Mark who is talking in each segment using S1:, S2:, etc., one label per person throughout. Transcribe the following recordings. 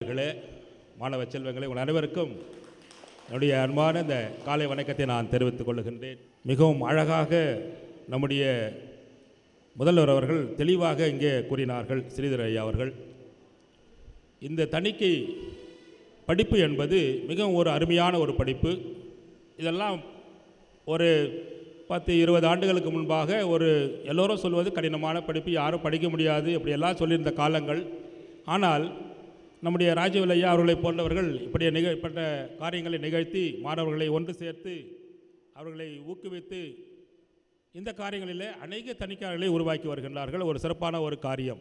S1: அவர்களே மாணவ செல்வங்களே உங்கள் அனைவருக்கும் என்னுடைய அன்பான இந்த காலை வணக்கத்தை நான் தெரிவித்துக் கொள்கின்றேன் மிகவும் அழகாக நம்முடைய முதல்வர் அவர்கள் தெளிவாக இங்கே கூறினார்கள் ஸ்ரீதர் ஐயா அவர்கள் இந்த தணிக்கை படிப்பு என்பது மிகவும் ஒரு அருமையான ஒரு படிப்பு இதெல்லாம் ஒரு பத்து இருபது ஆண்டுகளுக்கு முன்பாக ஒரு எல்லோரும் சொல்வது கடினமான படிப்பு யாரும் படிக்க முடியாது இப்படியெல்லாம் சொல்லியிருந்த காலங்கள் ஆனால் நம்முடைய ராஜீவ் ஐயா அவர்களை போன்றவர்கள் இப்படி நிகழ்ப்பட்ட காரியங்களை நிகழ்த்தி மாணவர்களை ஒன்று சேர்த்து அவர்களை ஊக்குவித்து இந்த காரியங்களிலே அநேக தணிக்கையாளர்களை உருவாக்கி வருகின்றார்கள் ஒரு சிறப்பான ஒரு காரியம்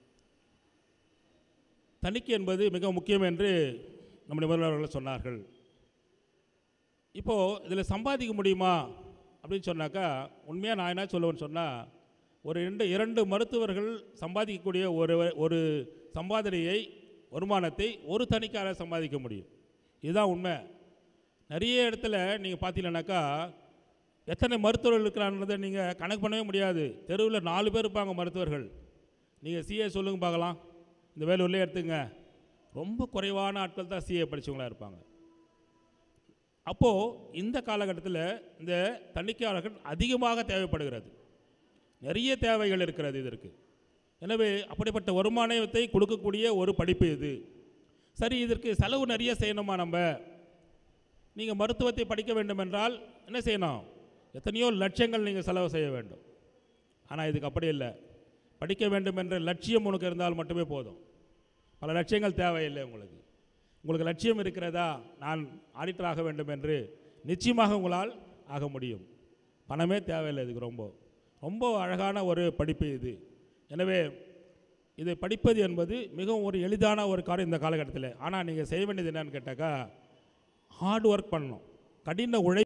S1: தணிக்கை என்பது மிக முக்கியம் என்று நம்முடைய முதல்வர்கள் சொன்னார்கள் இப்போது இதில் சம்பாதிக்க முடியுமா அப்படின்னு சொன்னாக்கா உண்மையாக நான் என்ன சொல்லுவேன்னு சொன்னால் ஒரு ரெண்டு இரண்டு மருத்துவர்கள் சம்பாதிக்கக்கூடிய ஒரு ஒரு சம்பாதனையை வருமானத்தை ஒரு தணிக்கையாளர் சம்பாதிக்க முடியும் இதுதான் உண்மை நிறைய இடத்துல நீங்கள் பார்த்தீங்கன்னாக்கா எத்தனை மருத்துவர்கள் இருக்கிறான்றதை நீங்கள் கணக்கு பண்ணவே முடியாது தெருவில் நாலு பேர் இருப்பாங்க மருத்துவர்கள் நீங்கள் சிஏ சொல்லுங்க பார்க்கலாம் இந்த வேலூர்லேயே எடுத்துங்க ரொம்ப குறைவான ஆட்கள் தான் சிஏ படித்தவங்களாக இருப்பாங்க அப்போது இந்த காலகட்டத்தில் இந்த தணிக்கையாளர்கள் அதிகமாக தேவைப்படுகிறது நிறைய தேவைகள் இருக்கிறது இதற்கு எனவே அப்படிப்பட்ட வருமானத்தை கொடுக்கக்கூடிய ஒரு படிப்பு இது சரி இதற்கு செலவு நிறைய செய்யணுமா நம்ம நீங்கள் மருத்துவத்தை படிக்க வேண்டும் என்றால் என்ன செய்யணும் எத்தனையோ லட்சங்கள் நீங்கள் செலவு செய்ய வேண்டும் ஆனால் இதுக்கு அப்படி இல்லை படிக்க வேண்டும் என்ற லட்சியம் உனக்கு இருந்தால் மட்டுமே போதும் பல லட்சியங்கள் தேவையில்லை உங்களுக்கு உங்களுக்கு லட்சியம் இருக்கிறதா நான் ஆடிட்டர் ஆக வேண்டும் என்று நிச்சயமாக உங்களால் ஆக முடியும் பணமே தேவையில்லை இதுக்கு ரொம்ப ரொம்ப அழகான ஒரு படிப்பு இது எனவே இதை படிப்பது என்பது மிகவும் ஒரு எளிதான ஒரு காரியம் இந்த காலகட்டத்தில் ஆனால் நீங்கள் செய்ய வேண்டியது என்னன்னு கேட்டாக்கா ஹார்ட் ஒர்க் பண்ணணும் கடின உழை